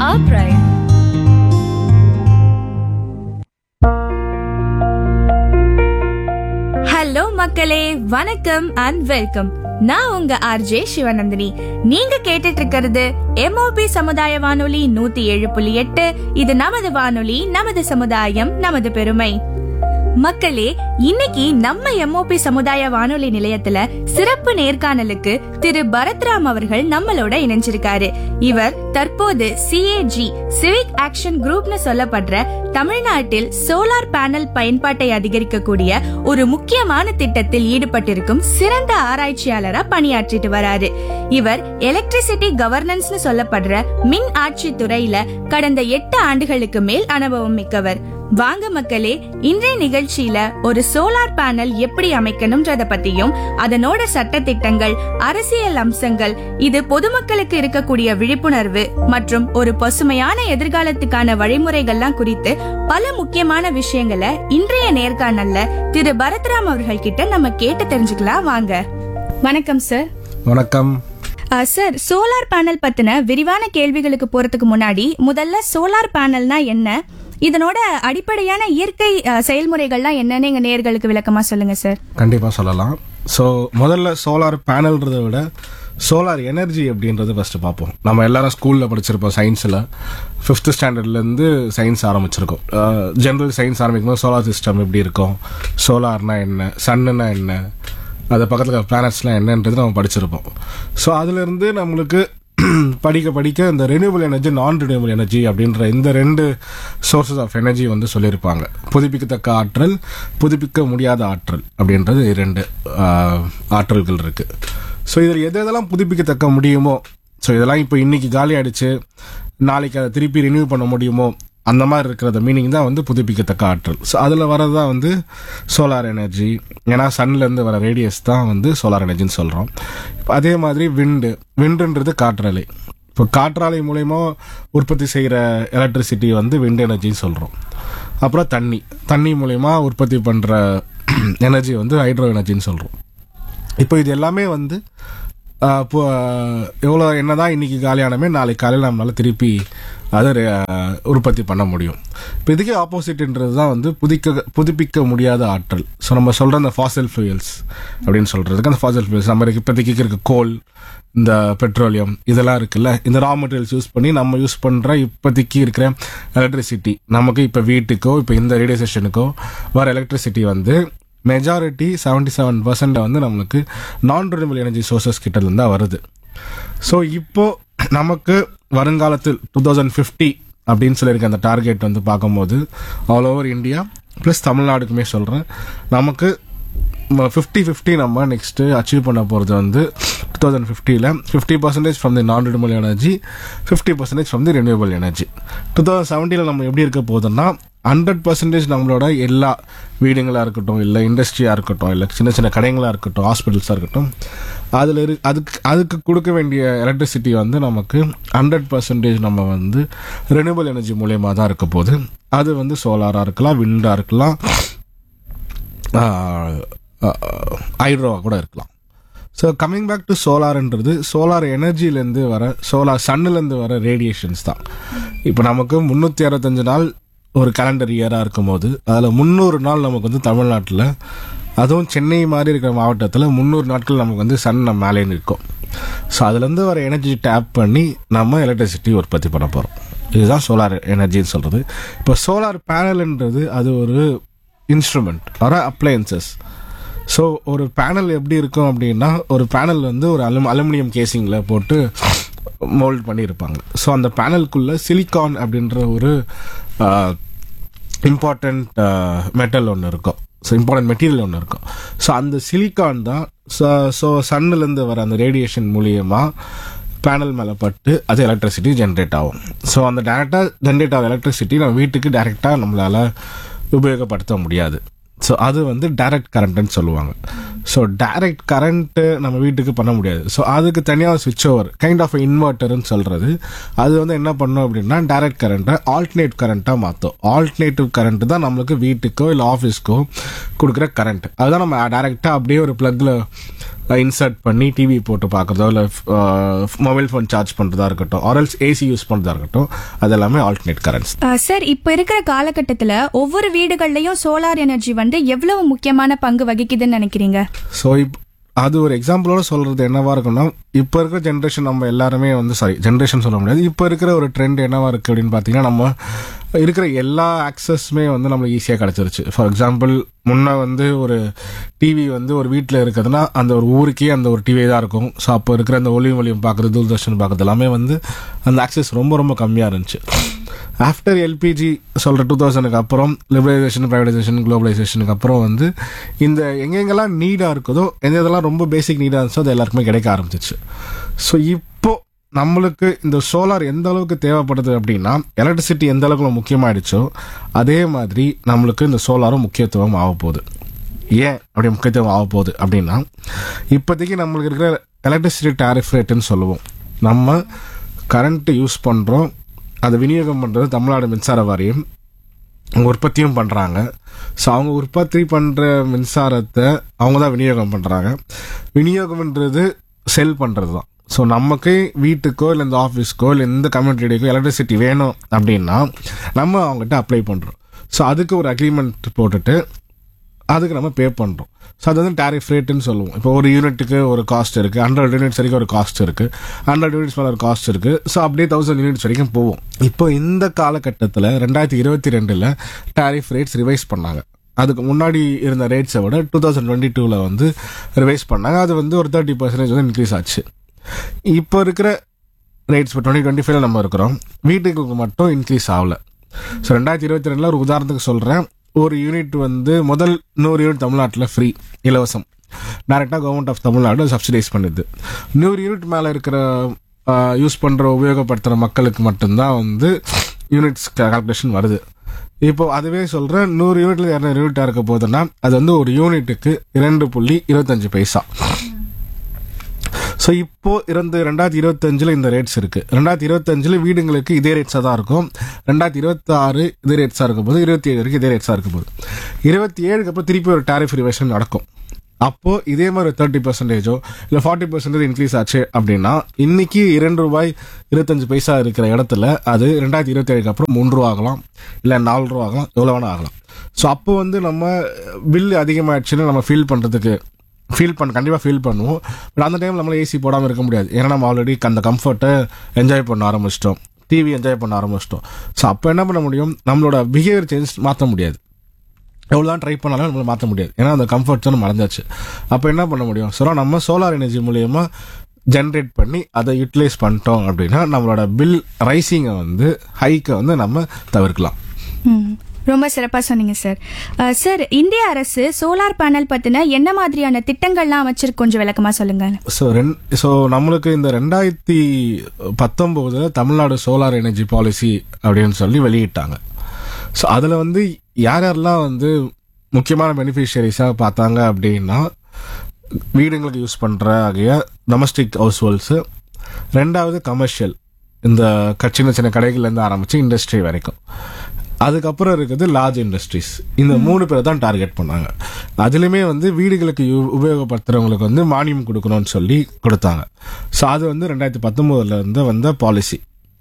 our pride. Hello மக்களே வணக்கம் and welcome நான் உங்க ஆர்ஜே சிவநந்தினி நீங்க கேட்டுட்டு இருக்கிறது எம்ஓபி சமுதாய வானொலி நூத்தி ஏழு புள்ளி எட்டு இது நமது வானொலி நமது சமுதாயம் நமது பெருமை மக்களே இன்னைக்கு நம்ம எம்ஓபி சமுதாய வானொலி நிலையத்துல சிறப்பு நேர்காணலுக்கு திரு பரத்ராம் அவர்கள் நம்மளோட இணைஞ்சிருக்காரு இவர் தற்போது சிஏஜி சிவிக் ஆக்ஷன் குரூப்னு சொல்லப்படுற தமிழ்நாட்டில் சோலார் பேனல் பயன்பாட்டை அதிகரிக்கக்கூடிய ஒரு முக்கியமான திட்டத்தில் ஈடுபட்டிருக்கும் சிறந்த ஆராய்ச்சியாளரா பணியாற்றிட்டு வராரு இவர் எலக்ட்ரிசிட்டி கவர்னன்ஸ்னு சொல்லப்படுற மின் ஆட்சி துறையில கடந்த எட்டு ஆண்டுகளுக்கு மேல் அனுபவம் மிக்கவர் வாங்க மக்களே இன்றைய நிகழ்ச்சியில ஒரு சோலார் பேனல் எப்படி அமைக்கணும்ன்றத பத்தியும் அதனோட சட்ட திட்டங்கள் அரசியல் அம்சங்கள் இது பொதுமக்களுக்கு இருக்கக்கூடிய விழிப்புணர்வு மற்றும் ஒரு பசுமையான எதிர்காலத்துக்கான வழிமுறைகள்லாம் குறித்து பல முக்கியமான விஷயங்களை இன்றைய நேர்காணல்ல திரு பரத்ராம் அவர்கள் கிட்ட நம்ம கேட்டு தெரிஞ்சுக்கலாம் வாங்க வணக்கம் சார் வணக்கம் அஹ், சார் சோலார் பேனல் பத்தின விரிவான கேள்விகளுக்கு போறதுக்கு முன்னாடி முதல்ல சோலார் பேனல்னா என்ன இதனோட அடிப்படையான இயற்கை அஹ், செயல்முறைகள்லாம் என்னன்னு எங்க நேர்களுக்கு விளக்கமா சொல்லுங்க சார் கண்டிப்பாக சொல்லலாம் ஸோ முதல்ல சோலார் பேனல்ன்றதை விட சோலார் எனர்ஜி அப்படின்றது ஃபஸ்ட்டு பார்ப்போம் நம்ம எல்லாரும் ஸ்கூலில் படிச்சிருப்போம் சயின்ஸில் ஃபிஃப்த் ஸ்டாண்டர்ட்லேருந்து சயின்ஸ் ஆரம்பிச்சிருக்கோம் ஜென்ரல் சயின்ஸ் ஆரம்பிக்கும்போது சோலார் சிஸ்டம் எப்படி இருக்கும் சோலார்னா என்ன சன்னுனா என்ன அது பக்கத்தில் பிளானட்ஸ்லாம் என்னன்றது நம்ம படிச்சிருப்போம் ஸோ அதுலேருந்து நம்மளுக்கு படிக்க படிக்க இந்த renewable energy non renewable energy அப்படின்ற இந்த ரெண்டு சோர்சஸ் ஆஃப் எனர்ஜி வந்து சொல்லியிருப்பாங்க புதுப்பிக்கத்தக்க ஆற்றல் புதுப்பிக்க முடியாத ஆற்றல் அப்படின்றது இரண்டு ஆஹ், ஆற்றல்கள் இருக்கு ஸோ இதில் எது எதெல்லாம் புதுப்பிக்கத்தக்க முடியுமோ ஸோ இதெல்லாம் இப்போ இன்னைக்கு காலி ஆயிடுச்சு நாளைக்கு அதை திருப்பி ரினியூ பண்ண முடியுமோ அந்த மாதிரி இருக்கிறத மீனிங் தான் வந்து புதுப்பிக்கத்தக்க ஆற்றல் ஸோ அதில் வரது தான் வந்து சோலார் எனர்ஜி ஏன்னா சன்லேருந்து வர ரேடியஸ் தான் வந்து சோலார் எனர்ஜின்னு சொல்கிறோம் அதே மாதிரி விண்டு விண்டுன்றது காற்றாலை இப்போ காற்றாலை மூலயமா உற்பத்தி செய்கிற எலக்ட்ரிசிட்டி வந்து விண்ட் எனர்ஜின்னு சொல்கிறோம் அப்புறம் தண்ணி தண்ணி மூலயமா உற்பத்தி பண்ணுற எனர்ஜி வந்து ஹைட்ரோ எனர்ஜின்னு சொல்கிறோம் இப்போ இது எல்லாமே வந்து ஆஹ், இப்போ எவ்வளோ என்னதான் இன்னைக்கு காலியானமே நாளைக்கு காலையில் நம்மளால திருப்பி அதை re- ஆஹ், உற்பத்தி பண்ண முடியும் இப்போ இதுக்கே ஆப்போசிட்ன்றது தான் வந்து புதிக்க புதுப்பிக்க முடியாத ஆற்றல் ஸோ நம்ம சொல்கிற அந்த ஃபாசில் ஃபியூயல்ஸ் அப்படின்னு சொல்கிறதுக்கு அந்த ஃபாசில் ஃபியூயல்ஸ் நம்ம இப்போதைக்கு இருக்க கோல் இந்த பெட்ரோலியம் இதெல்லாம் இருக்குல்ல இந்த ரா மெட்டீரியல்ஸ் யூஸ் பண்ணி நம்ம யூஸ் பண்ணுற இப்போதைக்கு இருக்கிற எலக்ட்ரிசிட்டி நமக்கு இப்போ வீட்டுக்கோ இப்போ இந்த ரேடியோ ஸ்டேஷனுக்கோ வர எலக்ட்ரிசிட்டி வந்து மெஜாரிட்டி செவன்டி செவன் பர்சன்ட் வந்து நம்மளுக்கு நான் ரினியூபிள் எனர்ஜி சோர்சஸ் கிட்ட இருந்து தான் வருது ஸோ இப்போ நமக்கு வருங்காலத்தில் டூ தௌசண்ட் ஃபிஃப்டி அப்படின்னு சொல்லியிருக்க அந்த டார்கெட் வந்து பார்க்கும்போது ஆல் ஓவர் இந்தியா ப்ளஸ் தமிழ்நாடுக்குமே சொல்கிறேன் நமக்கு ஃபிஃப்டி ஃபிஃப்டி நம்ம நெக்ஸ்ட்டு அச்சீவ் பண்ண போகிறது வந்து டூ தௌசண்ட் ஃபிஃப்டியில் fifty percentage from the non renewable energy fifty percentage from the renewable energy two thousand செவன்ட்டியில் நம்ம எப்படி இருக்க போகுதுன்னா ஹண்ட்ரட் பர்சன்டேஜ் நம்மளோட எல்லா வீடுங்களாக இருக்கட்டும் இல்லை இண்டஸ்ட்ரியாக இருக்கட்டும் இல்லை சின்ன சின்ன கடைங்களாக இருக்கட்டும் ஹாஸ்பிட்டல்ஸாக இருக்கட்டும் அதில் இரு அதுக்கு அதுக்கு கொடுக்க வேண்டிய எலக்ட்ரிசிட்டி வந்து நமக்கு ஹண்ட்ரட் பர்சன்டேஜ் நம்ம வந்து ரெனியூபிள் எனர்ஜி மூலியமாக தான் இருக்க போகுது அது வந்து சோலாராக இருக்கலாம் விண்டாக இருக்கலாம் ஹைட்ரோவாக கூட இருக்கலாம் ஸோ கம்மிங் பேக் டு சோலார்ன்றது சோலார் எனர்ஜிலேருந்து வர சோலார் சன்னுலேருந்து வர ரேடியேஷன்ஸ் தான் இப்போ நமக்கு முந்நூற்றி அறுபத்தஞ்சு நாள் ஒரு கேலண்டர் இயராக இருக்கும்போது அதில் முந்நூறு நாள் நமக்கு வந்து தமிழ்நாட்டில் அதுவும் சென்னை மாதிரி இருக்கிற மாவட்டத்தில் முந்நூறு நாட்கள் நமக்கு வந்து சன் நம்ம மேலே இருக்கும் ஸோ அதுலேருந்து வர எனர்ஜி டேப் பண்ணி நம்ம எலக்ட்ரிசிட்டி உற்பத்தி பண்ண போகிறோம் இதுதான் சோலார் எனர்ஜின்னு சொல்கிறது இப்போ சோலார் பேனல்ன்றது அது ஒரு இன்ஸ்ட்ருமெண்ட் வர அப்ளையன்சஸ் ஸோ ஒரு பேனல் எப்படி இருக்கும் அப்படின்னா ஒரு பேனல் வந்து ஒரு அலும் அலுமினியம் கேசிங்கில் போட்டு மோல்ட் பண்ணியிருப்பாங்க ஸோ அந்த பேனலுக்குள்ளே சிலிக்கான் அப்படின்ற ஒரு இம்பார்ட்டண்ட் மெட்டல் ஒன்று இருக்கும் ஸோ இம்பார்ட்டன்ட் மெட்டீரியல் ஒன்று இருக்கும் ஸோ அந்த சிலிக்கான் தான் ஸோ சன்னுலேருந்து வர அந்த ரேடியேஷன் மூலியமாக பேனல் மேலே பட்டு அது எலக்ட்ரிசிட்டி ஜென்ரேட் ஆகும் ஸோ அந்த டேரெக்டாக ஜென்ரேட் ஆகும் எலக்ட்ரிசிட்டி நம்ம வீட்டுக்கு டைரெக்டாக நம்மளால் உபயோகப்படுத்த முடியாது ஸோ அது வந்து டைரக்ட் கரண்ட்னு சொல்லுவாங்க ஸோ டைரக்ட் கரண்ட்டு நம்ம வீட்டுக்கு பண்ண முடியாது ஸோ அதுக்கு தனியாக சுவிட்ச் ஓவர் கைண்ட் ஆஃப் இன்வெர்ட்டர்னு சொல்கிறது அது வந்து என்ன பண்ணும் அப்படின்னா டைரக்ட் கரண்ட்டை ஆல்டர்னேட் கரண்ட்டாக மாற்றும் ஆல்டர்னேட்டிவ் கரண்ட் தான் நம்மளுக்கு வீட்டுக்கோ இல்லை ஆஃபீஸ்க்கோ கொடுக்குற கரண்ட் அதுதான் நம்ம டைரெக்டாக அப்படியே ஒரு ப்ளக்கில் இன்சர்ட் பண்ணி டிவி போட்டு பார்க்குறதோ இல்லை மொபைல் ஃபோன் சார்ஜ் பண்ணுறதா இருக்கட்டும் ஆர்எல்ஸ் ஏசி யூஸ் பண்ணுறதா இருக்கட்டும் அது எல்லாமே ஆல்டர்னேட் கரண்ட்ஸ் அஹ், சார் இப்ப இருக்கிற காலகட்டத்துல ஒவ்வொரு வீடுகள்லயும் சோலார் எனர்ஜி வந்து எவ்வளவு முக்கியமான பங்கு வகிக்குதுன்னு நினைக்கிறீங்க ஸோ இப் அது ஒரு எக்ஸாம்பிளோட சொல்றது என்னவா இருக்கும்னா இப்போ இருக்கிற ஜென்ரேஷன் நம்ம எல்லாருமே வந்து சாரி ஜென்ரேஷன் சொல்ல முடியாது இப்போ இருக்கிற ஒரு ட்ரெண்ட் என்னவா இருக்கு அப்படின்னு பார்த்தீங்கன்னா நம்ம இருக்கிற எல்லா ஆக்சஸுமே வந்து நம்மளுக்கு ஈஸியாக கிடச்சிருச்சு ஃபார் எக்ஸாம்பிள் முன்ன வந்து ஒரு டிவி வந்து ஒரு வீட்டில் இருக்குதுன்னா அந்த ஒரு ஊருக்கே அந்த ஒரு டிவி தான் இருக்கும் ஸோ அப்போ இருக்கிற அந்த ஒளியும் ஒளியும் பார்க்குறது தூர்தர்ஷன் பார்க்குறது எல்லாமே வந்து அந்த ஆக்சஸ் ரொம்ப ரொம்ப கம்மியாக இருந்துச்சு ஆஃப்டர் எல்பிஜி சொல்கிற டூ தௌசண்ட்க்கு அப்புறம் லிபரலைசேஷன் ப்ரைவேடைசேஷன் குளோபலைசேஷனுக்கு அப்புறம் வந்து இந்த எங்கெங்கெல்லாம் நீடாக இருக்குதோ எந்த இதெல்லாம் ரொம்ப பேசிக் நீடாக இருந்துச்சோ அது எல்லாருக்குமே கிடைக்க ஆரம்பிச்சிச்சு ஸோ இப்போ நம்மளுக்கு இந்த சோலார் எந்த அளவுக்கு தேவைப்படுது அப்படின்னா எலக்ட்ரிசிட்டி எந்த அளவுக்கு முக்கியமாயிடுச்சோ அதே மாதிரி நம்மளுக்கு இந்த சோலாரும் முக்கியத்துவம் ஆக போகுது ஏன் அப்படி முக்கியத்துவம் ஆக போகுது அப்படின்னா இப்போதைக்கு நம்மளுக்கு இருக்கிற எலக்ட்ரிசிட்டி டேரிஃப் ரேட்டுன்னு சொல்லுவோம் நம்ம கரண்ட் யூஸ் பண்ணுறோம் அதை விநியோகம் பண்ணுறது தமிழ்நாடு மின்சார வாரியம் அவங்க உற்பத்தியும் பண்ணுறாங்க ஸோ அவங்க உற்பத்தி பண்ணுற மின்சாரத்தை அவங்க தான் விநியோகம் பண்ணுறாங்க விநியோகம்ன்றது செல் பண்ணுறது தான் ஸோ நமக்கு வீட்டுக்கோ இல்லை இந்த ஆஃபீஸ்க்கோ இல்லை இந்த கம்யூனிட்டிக்கோ எலக்ட்ரிசிட்டி வேணும் அப்படின்னா நம்ம அவங்ககிட்ட அப்ளை பண்ணுறோம் ஸோ அதுக்கு ஒரு அக்ரிமெண்ட் போட்டுட்டு அதுக்கு நம்ம பே பண்ணுறோம் ஸோ அது வந்து டேரிஃப் ரேட்டுன்னு சொல்லுவோம் இப்போ ஒரு யூனிட்டுக்கு ஒரு காஸ்ட் இருக்குது ஹண்ட்ரட் யூனிட்ஸ் வரைக்கும் ஒரு காஸ்ட் இருக்குது ஹண்ட்ரட் யூனிட்ஸ் மேலே ஒரு காஸ்ட் இருக்குது ஸோ அப்படியே தௌசண்ட் யூனிட்ஸ் வரைக்கும் போவோம் இப்போ இந்த காலகட்டத்தில் ரெண்டாயிரத்தி இருபத்தி ரெண்டில் டேரிஃப் ரேட்ஸ் ரிவைஸ் பண்ணாங்க அதுக்கு முன்னாடி இருந்த ரேட்ஸை விட டூ தௌசண்ட் டுவெண்ட்டி டூவில் வந்து ரிவைஸ் பண்ணாங்க அது வந்து ஒரு தேர்ட்டி பர்சன்டேஜ் வந்து இன்க்ரீஸ் ஆச்சு இப்போ இருக்கிற ரேட்ஸ் இப்போ டுவெண்ட்டி டுவெண்ட்டி ஃபைவ்ல நம்ம இருக்கிறோம் வீட்டுக்கு மட்டும் இன்க்ரீஸ் ஆகல ஸோ ரெண்டாயிரத்தி இருபத்தி ரெண்டில் ஒரு உதாரணத்துக்கு சொல்கிறேன் ஒரு யூனிட் வந்து முதல் நூறு யூனிட் தமிழ்நாட்டில் ஃப்ரீ இலவசம் டேரெக்டாக கவர்மெண்ட் ஆஃப் தமிழ்நாடு சப்சிடைஸ் பண்ணுது நூறு யூனிட் மேலே இருக்கிற யூஸ் பண்ணுற உபயோகப்படுத்துகிற மக்களுக்கு மட்டும்தான் வந்து யூனிட்ஸ் கால்குலேஷன் வருது இப்போ அதுவே சொல்கிறேன் நூறு யூனிட்ல இரநூறு யூனிட்டாக இருக்க போதுன்னா அது வந்து ஒரு யூனிட்டுக்கு இரண்டு புள்ளி இருபத்தஞ்சு பைசா ஸோ இப்போ இருந்து ரெண்டாயிரத்தி இருபத்தஞ்சில் இந்த ரேட்ஸ் இருக்கு ரெண்டாயிரத்தி இருபத்தஞ்சில் வீடுங்களுக்கு இதே ரேட்ஸாக தான் இருக்கும் ரெண்டாயிரத்தி இருபத்தி ஆறு இதே ரேட்ஸாக இருக்க போது இருபத்தி ஏழு வரைக்கும் இதே ரேட்ஸாக இருக்க போது இருபத்தி ஏழுக்கு அப்புறம் திருப்பி ஒரு டாரிஃப் ரிவேஷன் நடக்கும் அப்போ இதே மாதிரி தேர்ட்டி பர்சன்டேஜோ இல்லை ஃபார்ட்டி பர்சன்டேஜ் இன்க்ரீஸ் ஆச்சு அப்படின்னா இன்னைக்கு இரண்டு ரூபாய் இருபத்தஞ்சு பைசா இருக்கிற இடத்துல அது ரெண்டாயிரத்தி இருபத்தி ஏழுக்கு அப்புறம் மூன்று ரூபா ஆகலாம் இல்லை நாலு ரூபா ஆகலாம் எவ்வளோ வேணா ஆகலாம் ஸோ அப்போ வந்து நம்ம பில் அதிகமாகிடுச்சுன்னு நம்ம ஃபீல் பண்ணுறதுக்கு ஃபீல் பண்ண கண்டிப்பாக ஃபீல் பண்ணுவோம் பட் அந்த டைம் நம்மளால ஏசி போடாமல் இருக்க முடியாது ஏன்னா நம்ம ஆல்ரெடி அந்த கம்ஃபர்ட்டை என்ஜாய் பண்ண ஆரம்பிச்சிட்டோம் டிவி என்ஜாய் பண்ண ஆரம்பிச்சிட்டோம் ஸோ அப்போ என்ன பண்ண முடியும் நம்மளோட பிஹேவியர் சேஞ்ச் மாற்ற முடியாது எவ்வளோ தான் ட்ரை பண்ணாலும் நம்மளால மாற்ற முடியாது ஏன்னா அந்த கம்ஃபர்ட் தான் மறந்தாச்சு அப்போ என்ன பண்ண முடியும் ஸோ நம்ம சோலார் எனர்ஜி மூலியமா ஜென்ரேட் பண்ணி அதை யூட்டிலைஸ் பண்ணிட்டோம் அப்படின்னா நம்மளோட பில் ரைசிங்கை வந்து ஹைக்கை வந்து நம்ம தவிர்க்கலாம் ம், ரொம்ப சிறப்பா சொன்னீங்க சார் அஹ், சார் இந்திய அரசு சோலார் பேனல் பத்தின என்ன மாதிரியான திட்டங்கள்லாம் அமைச்சிருக்கு கொஞ்சம் விளக்கமா சொல்லுங்க ஸோ ரெண் ஸோ நம்மளுக்கு இந்த ரெண்டாயிரத்தி பத்தொம்போதில் தமிழ்நாடு சோலார் எனர்ஜி பாலிசி அப்படின்னு சொல்லி வெளியிட்டாங்க ஸோ அதில் வந்து யார் யாரெல்லாம் வந்து முக்கியமான பெனிஃபிஷியரிஸாக பார்த்தாங்க அப்படின்னா வீடுங்களுக்கு யூஸ் பண்ணுற ஆகிய டொமஸ்டிக் ஹவுஸ் ஹோல்ஸு ரெண்டாவது கமர்ஷியல் இந்த க- சின்ன சின்ன கடைகள்லேருந்து ஆரம்பித்து இண்டஸ்ட்ரி வரைக்கும் அதுக்கப்புறம் இருக்குது லார்ஜ் இண்டஸ்ட்ரீஸ் இந்த மூணு பேர் தான் டார்கெட் பண்ணாங்க அதுலேயுமே வந்து வீடுகளுக்கு யூ- உபயோகப்படுத்துறவங்களுக்கு வந்து மானியம் கொடுக்கணும்னு சொல்லி கொடுத்தாங்க ஸோ அது வந்து ரெண்டாயிரத்தி பத்தொம்போதுல இருந்து வந்த பாலிசி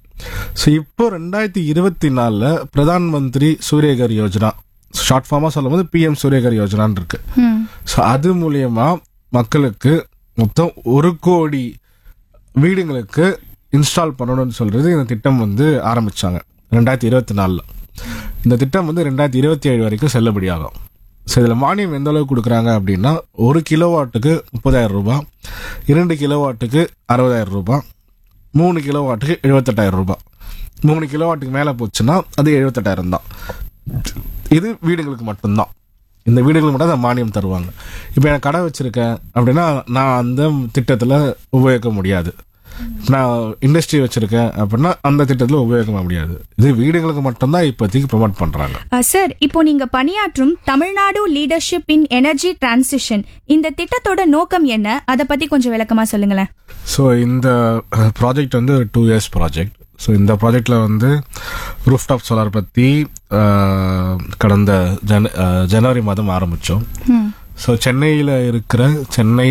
ஸோ இப்போ ரெண்டாயிரத்தி இருபத்தி நாலில் பிரதான் மந்திரி சூரியகர் யோஜனா ஷார்ட் ஃபார்மாக சொல்லும்போது பிஎம் சூரியகர் யோஜனான்னு இருக்கு ம், ஸோ அது மூலியமா மக்களுக்கு மொத்தம் ஒரு கோடி வீடுங்களுக்கு இன்ஸ்டால் பண்ணணும்னு சொல்றது இந்த திட்டம் வந்து ஆரம்பிச்சாங்க ரெண்டாயிரத்தி இருபத்தி நாலில் இந்த திட்டம் வந்து ரெண்டாயிரத்தி இருபத்தி ஏழு வரைக்கும் செல்லுபடியாகும் ஸோ இதில் மானியம் எந்த அளவுக்கு கொடுக்குறாங்க அப்படின்னா ஒரு கிலோவாட்டுக்கு முப்பதாயிரம் ரூபாய் இரண்டு கிலோவாட்டுக்கு அறுபதாயிரம் ரூபாய் மூணு கிலோவாட்டுக்கு எழுபத்தெட்டாயிரம் ரூபாய் மூணு கிலோவாட்டுக்கு மேலே போச்சுன்னா அது எழுபத்தெட்டாயிரம் தான் இது வீடுங்களுக்கு மட்டும்தான் இந்த வீடுகளுக்கு மட்டும் தான் மானியம் தருவாங்க இப்போ எனக்கு கடை வச்சிருக்கேன் அப்படின்னா நான் அந்த திட்டத்தில் உபயோகிக்க முடியாது நான் இண்டஸ்ட்ரி வச்சிருக்கேன் அப்படின்னா அந்த திட்டத்தில் உபயோகிக்க முடியாது இது வீடுகளுக்கு மட்டும்தான் இப்போதைக்கு ப்ரொமோட் பண்ணுறாங்க அஹ், சார் இப்போ நீங்க பணியாற்றும் Tamil Nadu leadership in energy transition இந்த திட்டத்தோட நோக்கம் என்ன அதை பத்தி கொஞ்சம் விளக்கமா சொல்லுங்களேன் ஸோ இந்த ப்ராஜெக்ட் வந்து டூ இயர்ஸ் ப்ராஜெக்ட் ஸோ இந்த ப்ராஜெக்டில் வந்து ரூஃப்டாப் சோலார் பற்றி கடந்த ஜன அஹ், ஜனவரி மாதம் ஆரம்பித்தோம் ம், ஸோ சென்னையில் இருக்கிற சென்னை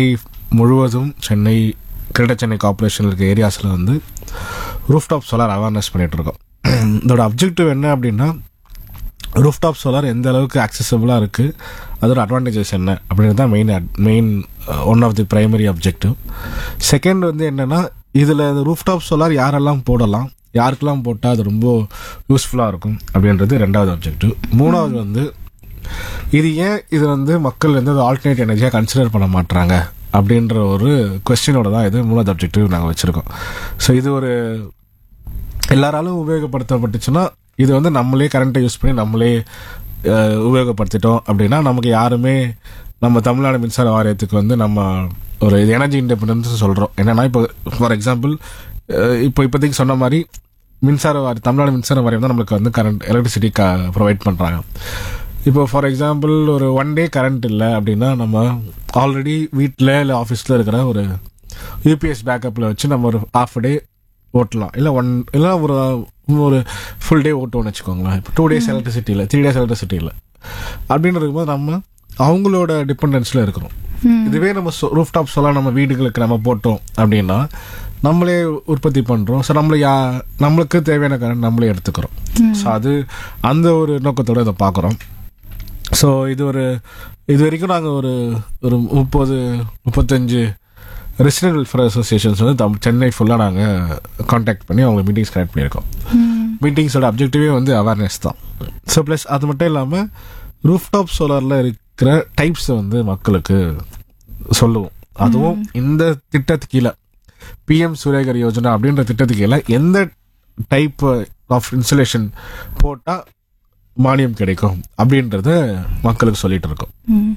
முழுவதும் சென்னை கிரேட்டர் சென்னை கார்பரேஷன் இருக்க ஏரியாஸில் வந்து ரூஃப்டாப் சோலார் அவேர்னஸ் பண்ணிட்டு இருக்கோம் இதோட அப்ஜெக்டிவ் என்ன அப்படின்னா ரூஃப்டாப் சோலார் எந்த அளவுக்கு accessible-ஆ இருக்குது அதோட அட்வான்டேஜஸ் என்ன அப்படின்றது தான் main main one of the primary objective second வந்து என்னென்னா இதில் ரூஃப்டாப் சோலார் யாரெல்லாம் போடலாம் யாருக்கெல்லாம் போட்டால் அது ரொம்ப யூஸ்ஃபுல்லாக இருக்கும் அப்படின்றது ரெண்டாவது அப்ஜெக்டிவ் மூணாவது வந்து இது ஏன் இது வந்து மக்கள் வந்து ஆல்டர்னேட் எனர்ஜியாக கன்சிடர் பண்ண மாட்றாங்க அப்படின்ற ஒரு கொஸ்டினோட தான் இது மூணாவது அப்ஜெக்டிவ் நாங்கள் வச்சுருக்கோம் ஸோ இது ஒரு எல்லாராலும் உபயோகப்படுத்தப்பட்டுச்சுன்னா இது வந்து நம்மளே கரண்ட்டை யூஸ் பண்ணி நம்மளே அஹ், உபயோகப்படுத்திட்டோம் அப்படின்னா நமக்கு யாருமே நம்ம தமிழ்நாடு மின்சார வாரியத்துக்கு வந்து நம்ம ஒரு எனர்ஜி இண்டிபெண்டன்ஸ் சொல்கிறோம் என்னன்னா இப்போ ஃபார் எக்ஸாம்பிள் இப்போ இப்போதைக்கு சொன்ன மாதிரி மின்சார வாரி தமிழ்நாடு மின்சார வாரியம் தான் நம்மளுக்கு வந்து கரண்ட் எலக்ட்ரிசிட்டி க ப்ரொவைட் பண்ணுறாங்க இப்போ ஃபார் எக்ஸாம்பிள் ஒரு ஒன் டே கரண்ட் இல்லை அப்படின்னா நம்ம ஆல்ரெடி வீட்டில் இல்லை ஆஃபீஸில் இருக்கிற ஒரு யூபிஎஸ் பேக்கப்பில் வச்சு நம்ம ஒரு ஹாஃப் டே ஓட்டலாம் இல்லை ஒன் இல்லை ஒரு ஒரு ஃபுல் டே ஓட்டோம்னு வச்சுக்கோங்களேன் இப்போ டூ டேஸ் எலக்ட்ரிசிட்டி இல்லை த்ரீ டேஸ் எலக்ட்ரிசிட்டி இல்லை அப்படின்னு இருக்கும்போது நம்ம அவங்களோட டிபெண்டன்ஸில் இருக்கிறோம் இதுவே நம்ம ரூஃப் டாப் நம்ம வீடுகளுக்கு நம்ம போட்டோம் அப்படின்னா நம்மளே உற்பத்தி பண்ணுறோம் ஸோ நம்மளை யா நம்மளுக்கு தேவையான கரண்ட் நம்மளே எடுத்துக்கிறோம் ஸோ அது அந்த ஒரு நோக்கத்தோட இதை பார்க்குறோம் ஸோ இது ஒரு இது வரைக்கும் நாங்கள் ஒரு ஒரு முப்பது முப்பத்தஞ்சு ரெசிடென்ட் வெல்ஃபேர் அசோசியேஷன்ஸ் வந்து தம் சென்னை ஃபுல்லாக நாங்கள் காண்டாக்ட் பண்ணி அவங்க மீட்டிங்ஸ் கனெக்ட் பண்ணியிருக்கோம் மீட்டிங்ஸோட அப்ஜெக்டிவே வந்து அவேர்னஸ் தான் ஸோ ப்ளஸ் அது மட்டும் இல்லாமல் ரூஃப்டாப் சோலாரில் இருக்கிற டைப்ஸை வந்து மக்களுக்கு சொல்லுவோம் அதுவும் இந்த திட்டத்துக்கு கீழே பிஎம் சூரியகர் யோஜனா அப்படின்ற திட்டத்துக்கு கீழே எந்த டைப் ஆஃப் இன்சுலேஷன் போட்டால் மானியம் கிடைக்கும் அப்படின்றத மக்களுக்கு சொல்லிட்டு இருக்கோம்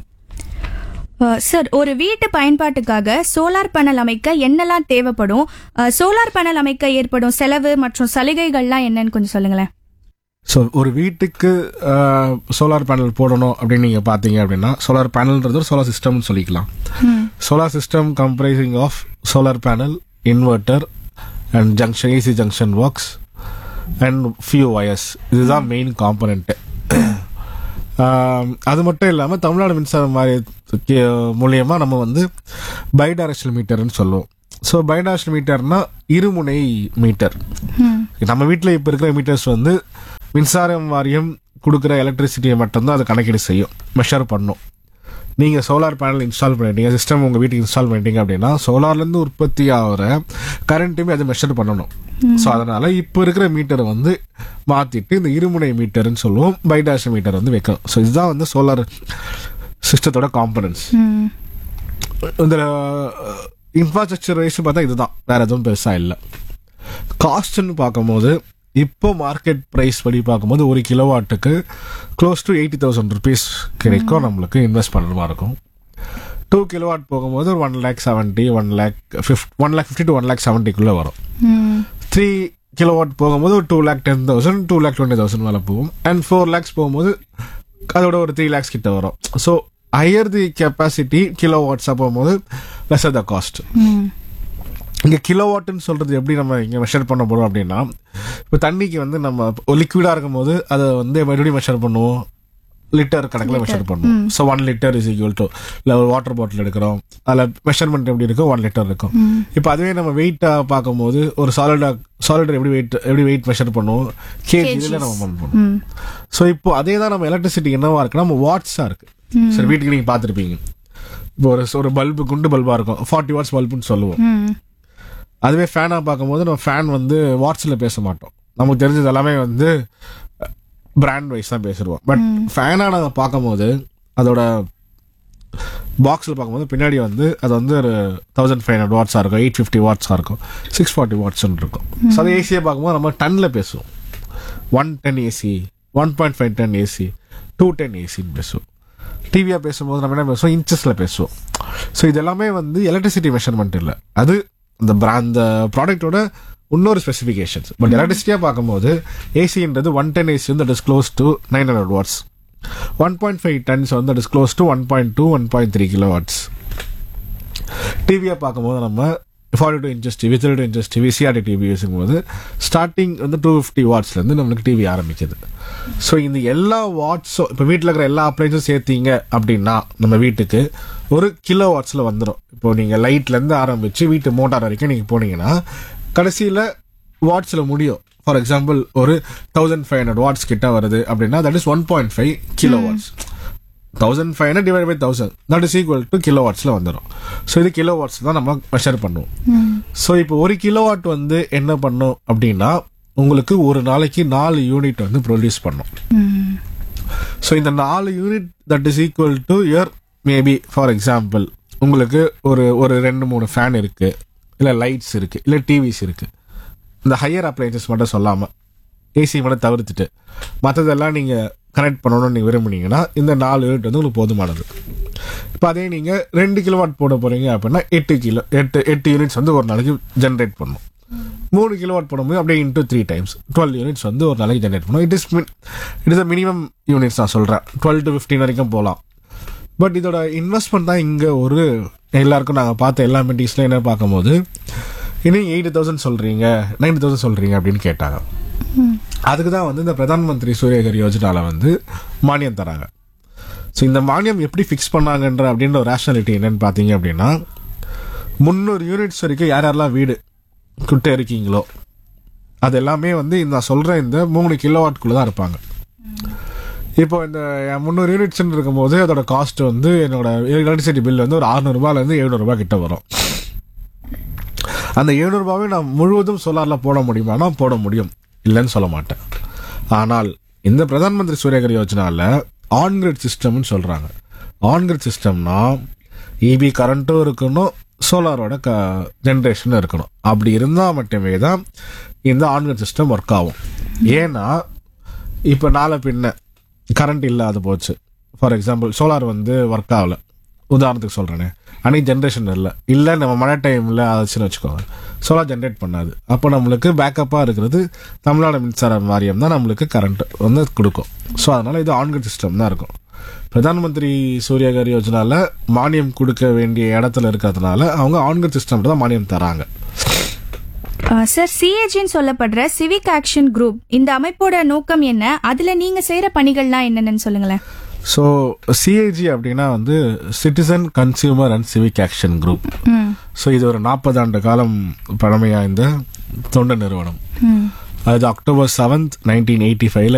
சார் ஒரு வீட்டு பயன்பாட்டுக்காக சோலார் பேனல் அமைக்க என்னெல்லாம் தேவைப்படும் சோலார் பேனல் அமைக்க ஏற்படும் செலவு மற்றும் சலுகைகள்லாம் என்னன்னு கொஞ்சம் சொல்லுங்களேன் ஸோ ஒரு வீட்டுக்கு சோலார் பேனல் போடணும் அப்படின்னு நீங்கள் பார்த்தீங்க அப்படின்னா சோலார் பேனல்ன்றது ஒரு சோலார் சிஸ்டம்னு சொல்லிக்கலாம் solar system comprising of solar panel inverter and junction AC junction works and few wires இதுதான் மெயின் காம்பனண்ட்டு அது மட்டும் இல்லாமல் தமிழ்நாடு மின்சாரம் வாரியத்துக்கு மூலியமா நம்ம வந்து பைடைரக்ஷனல் மீட்டர்னு சொல்லுவோம் ஸோ பைடைரக்ஷனல் மீட்டர்னா இருமுனை மீட்டர் நம்ம வீட்டில் இப்போ இருக்கிற மீட்டர்ஸ் வந்து மின்சாரம் வாரியம் கொடுக்குற எலக்ட்ரிசிட்டியை மட்டும்தான் அது கணக்கீடு செய்யும் மெஷர் பண்ணும் நீங்கள் சோலார் பேனல் இன்ஸ்டால் பண்ணிட்டீங்க சிஸ்டம் உங்கள் வீட்டுக்கு இன்ஸ்டால் பண்ணிட்டீங்க அப்படின்னா சோலார்லேருந்து உற்பத்தி ஆகிற கரண்ட்டுமே அதை மெஷர் பண்ணணும் ஸோ அதனால இப்போ இருக்கிற மீட்டரை வந்து மாற்றிட்டு இந்த இருமுனை மீட்டர்னு சொல்லுவோம் பைடாஷ் மீட்டர் வந்து வைக்கணும் ஸோ இதுதான் வந்து சோலார் சிஸ்டத்தோட காம்பனன்ஸ் இந்த இன்ஃப்ராஸ்ட்ரக்சர் வைஸ் பார்த்தா இதுதான் வேற எதுவும் பெருசாக இல்லை காஸ்ட்னு பார்க்கும்போது இப்போ மார்க்கெட் ப்ரைஸ் படி பார்க்கும்போது ஒரு கிலோவாட்டுக்கு close to eighty thousand rupees கிடைக்கும் நம்மளுக்கு இன்வெஸ்ட் பண்ணுற மாதிரி இருக்கும் டூ கிலோவாட் போகும்போது ஒரு one lakh seventy one lakh fifty one lakh fifty to one lakh செவன்ட்டிக்குள்ளே வரும் த்ரீ கிலோவாட் போகும்போது ஒரு two lakh ten thousand two lakh twenty thousand மேலே போகும் அண்ட் ஃபோர் லேக்ஸ் போகும்போது அதோட ஒரு த்ரீ லேக்ஸ் கிட்ட வரும் so higher the capacity kilo வாட்ஸாக போகும்போது லெஸ் த காஸ்ட் இங்கே கிலோ வாட்டுன்னு சொல்றது எப்படி நம்ம இங்கே மெஷர் பண்ண போறோம் அப்படின்னா இப்போ தண்ணிக்கு வந்து நம்ம லிக்விடா இருக்கும் போது அதை வந்து மறுபடியும் மெஷர் பண்ணுவோம் லிட்டர் கணக்கில் மெஷர் பண்ணுவோம் so one litre is equal to இல்லை ஒரு வாட்டர் பாட்டில் எடுக்கிறோம் அதில் மெஷர்மெண்ட் எப்படி இருக்கும் ஒன் லிட்டர் இருக்கும் இப்போ அதுவே நம்ம வெயிட்டாக பார்க்கும்போது ஒரு சாலிடா சாலிடர் எப்படி வெயிட் எப்படி வெயிட் மெஷர் பண்ணுவோம் கேஜியில் நம்ம பண்ணுவோம் ஸோ இப்போ அதே தான் நம்ம எலக்ட்ரிசிட்டி என்னவா இருக்குன்னா நம்ம வாட்ஸாக இருக்கு சரி வீட்டுக்கு நீங்கள் பார்த்துருப்பீங்க இப்போ ஒரு ஒரு பல்பு குண்டு பல்பாக இருக்கும் ஃபார்ட்டி வாட்ஸ் பல்புன்னு சொல்லுவோம் அதுவே ஃபேனாக பார்க்கும்போது நம்ம ஃபேன் வந்து வாட்ஸில் பேச மாட்டோம் நமக்கு தெரிஞ்சது எல்லாமே வந்து பிராண்ட் வைஸ் தான் பேசிடுவோம் பட் ஃபேனாக நாங்கள் பார்க்கும்போது அதோட பாக்ஸில் பார்க்கும்போது பின்னாடி வந்து அது வந்து ஒரு தௌசண்ட் ஃபைவ் ஹண்ட்ரட் வாட்ஸாக இருக்கும் எயிட் ஃபிஃப்டி வாட்ஸாக இருக்கும் சிக்ஸ் ஃபார்ட்டி வாட்ஸ்னு இருக்கும் ஸோ அது ஏசியை பார்க்கும்போது நம்ம டன்னில் பேசுவோம் one ton AC one point five ton AC two ton ஏசின்னு பேசுவோம் டிவியாக பேசும்போது நம்ம என்ன பேசுவோம் இன்ச்சஸில் பேசுவோம் ஸோ இது எல்லாமே வந்து எலக்ட்ரிசிட்டி மெஷர்மெண்ட் இல்லை அது இந்த அந்த ப்ராடக்ட்டோட இன்னொரு ஸ்பெசிஃபிகேஷன்ஸ் பட் எலக்ட்ரிசிட்டியாக பார்க்கும்போது ஏசின்றது ஒன் டென் ஏசி வந்து is close to nine hundred watts one point five tons வந்து is close to one point two one point three kilowatts டிவியாக பார்க்கும்போது நம்ம forty two inches TV thirty two inches TV CRT TV யூஸும் போது starting வந்து two fifty வாட்ஸ்லேருந்து நம்மளுக்கு TV ஆரம்பிக்குது so இந்த எல்லா வாட்ஸும் இப்போ வீட்டில் இருக்கிற எல்லா அப்ளைன்ஸும் சேர்த்தீங்க அப்படின்னா நம்ம வீட்டுக்கு ஒரு கிலோ வாட்ஸில் வந்துடும் இப்போ நீங்கள் லைட்லேருந்து ஆரம்பித்து வீட்டு மோட்டார் வரைக்கும் நீங்கள் போனீங்கன்னா கடைசியில் வாட்ஸில் முடியும் ஃபார் எக்ஸாம்பிள் ஒரு தௌசண்ட் ஃபைவ் ஹண்ட்ரட் வாட்ஸ் கிட்ட வருது அப்படின்னா that is one point five kilowatts thousand five hundred divide by thousand that is equal to kilo வாட்ஸில் வந்துடும் ஸோ இது கிலோ வாட்ஸ் தான் நம்ம மெஷர் பண்ணுவோம் ஸோ இப்போ ஒரு கிலோ வாட் வந்து என்ன பண்ணும் அப்படின்னா உங்களுக்கு ஒரு நாளைக்கு நாலு யூனிட் வந்து ப்ரொடியூஸ் பண்ணும் ஸோ இந்த நாலு unit that is equal to year maybe for example உங்களுக்கு ஒரு ஒரு ரெண்டு மூணு ஃபேன் இருக்கு இல்லை லைட்ஸ் இருக்கு இல்லை டிவிஸ் இருக்கு இந்த ஹையர் அப்ளைன்சஸ் மட்டும் சொல்லாமல் ஏசி மட்டும் தவிர்த்துட்டு மற்றதெல்லாம் நீங்கள் கனெக்ட் பண்ணணும்னு நீங்கள் விரும்புனீங்கன்னா இந்த நாலு யூனிட் வந்து உங்களுக்கு போதுமானது இப்போ அதே நீங்கள் ரெண்டு கிலோவாட் போட போறீங்க அப்படின்னா எட்டு கிலோ எட்டு எட்டு யூனிட்ஸ் வந்து ஒரு நாளைக்கு ஜென்ரேட் பண்ணும் மூணு கிலோவாட் போடும்போது அப்படியே into three times twelve units வந்து ஒரு நாளைக்கு ஜென்ரேட் பண்ணும் it is it is minimum units நான் சொல்கிறேன் டுவெல் டு ஃபிஃப்டீன் வரைக்கும் போகலாம் பட் இதோட இன்வெஸ்ட்மெண்ட் தான் இங்கே ஒரு எல்லாருக்கும் நாங்கள் பார்த்த எல்லா மீட்டிங்ஸ்லையும் என்ன பார்க்கும்போது இன்னும் எயிட்டி தௌசண்ட் சொல்கிறீங்க நைன்டி தௌசண்ட் சொல்கிறீங்க அப்படின்னு கேட்டாங்க அதுக்கு தான் வந்து இந்த பிரதான் மந்திரி சூரியகர் யோஜனால வந்து மானியம் தராங்க ஸோ இந்த மானியம் எப்படி ஃபிக்ஸ் பண்ணாங்கன்ற அப்படின்ற ஒரு ரேஷனாலிட்டி என்னன்னு பார்த்தீங்க அப்படின்னா முந்நூறு யூனிட்ஸ் வரைக்கும் யார் யாரெல்லாம் வீடு கிட்ட இருக்கீங்களோ அது எல்லாமே வந்து இந்த நான் சொல்ற இந்த மூணு கிலோ வாட்குள்ள தான் இருப்பாங்க இப்போ இந்த முந்நூறு யூனிட்ஸ்னு இருக்கும்போது அதோட காஸ்ட் வந்து என்னோட எலக்ட்ரிசிட்டி பில் வந்து ஒரு 600 ரூபாயில இருந்து 700 ரூபாய் கிட்ட வரும் அந்த 700 ரூபாவை நான் முழுவதும் சோலார்ல போட முடியுமானா போட முடியும் இல்லைன்னு சொல்ல மாட்டேன் ஆனால் இந்த பிரதான் மந்திரி சூரியகர் யோஜனால ஆன்கிரிட் சிஸ்டம்னு சொல்றாங்க ஆன்கிரிட் சிஸ்டம்னா இபி கரண்ட்டும் இருக்கணும் சோலாரோட க ஜென்ரேஷனும் இருக்கணும் அப்படி இருந்தால் மட்டுமே தான் இந்த ஆன்கிரிட் சிஸ்டம் ஒர்க் ஆகும் ஏன்னா இப்போ நாளை பின்ன கரண்ட் இல்லாத போச்சு ஃபார் எக்ஸாம்பிள் சோலார் வந்து ஒர்க் ஆகல உதாரணத்துக்கு சொல்கிறேனே அன்னைக்கு ஜென்ரேஷன் இல்லை இல்லை நம்ம மழை டைமில் ஆச்சுன்னு வச்சுக்கோங்க சோலார் ஜென்ரேட் பண்ணாது அப்போ நம்மளுக்கு பேக்கப்பாக இருக்கிறது தமிழ்நாடு மின்சார வாரியம் தான் நம்மளுக்கு கரண்ட் வந்து கொடுக்கும் ஸோ அதனால் இது ஆன்கிரிட் சிஸ்டம் தான் இருக்கும் பிரதான் மந்திரி சூரியகர் யோஜனால மானியம் கொடுக்க வேண்டிய இடத்துல இருக்கிறதுனால அவங்க ஆன்கிரிட் சிஸ்டம் தான் மானியம் தராங்க சார் சிஏஜின்னு சொல்லப்படுற சிவிக் ஆக்ஷன் குரூப் இந்த அமைப்போட நோக்கம் என்ன அதுல நீங்க செய்யற பணிகள்லாம் என்னென்னு சொல்லுங்களேன் ஸோ சிஐஜி அப்படின்னா வந்து citizen consumer and civic action group hmm so இது ஒரு நாற்பது ஆண்டு காலம் பழமையாய்ந்த தொண்டு நிறுவனம் ம் அது அக்டோபர் செவன்த் நைன்டீன் எயிட்டி ஃபைவ்ல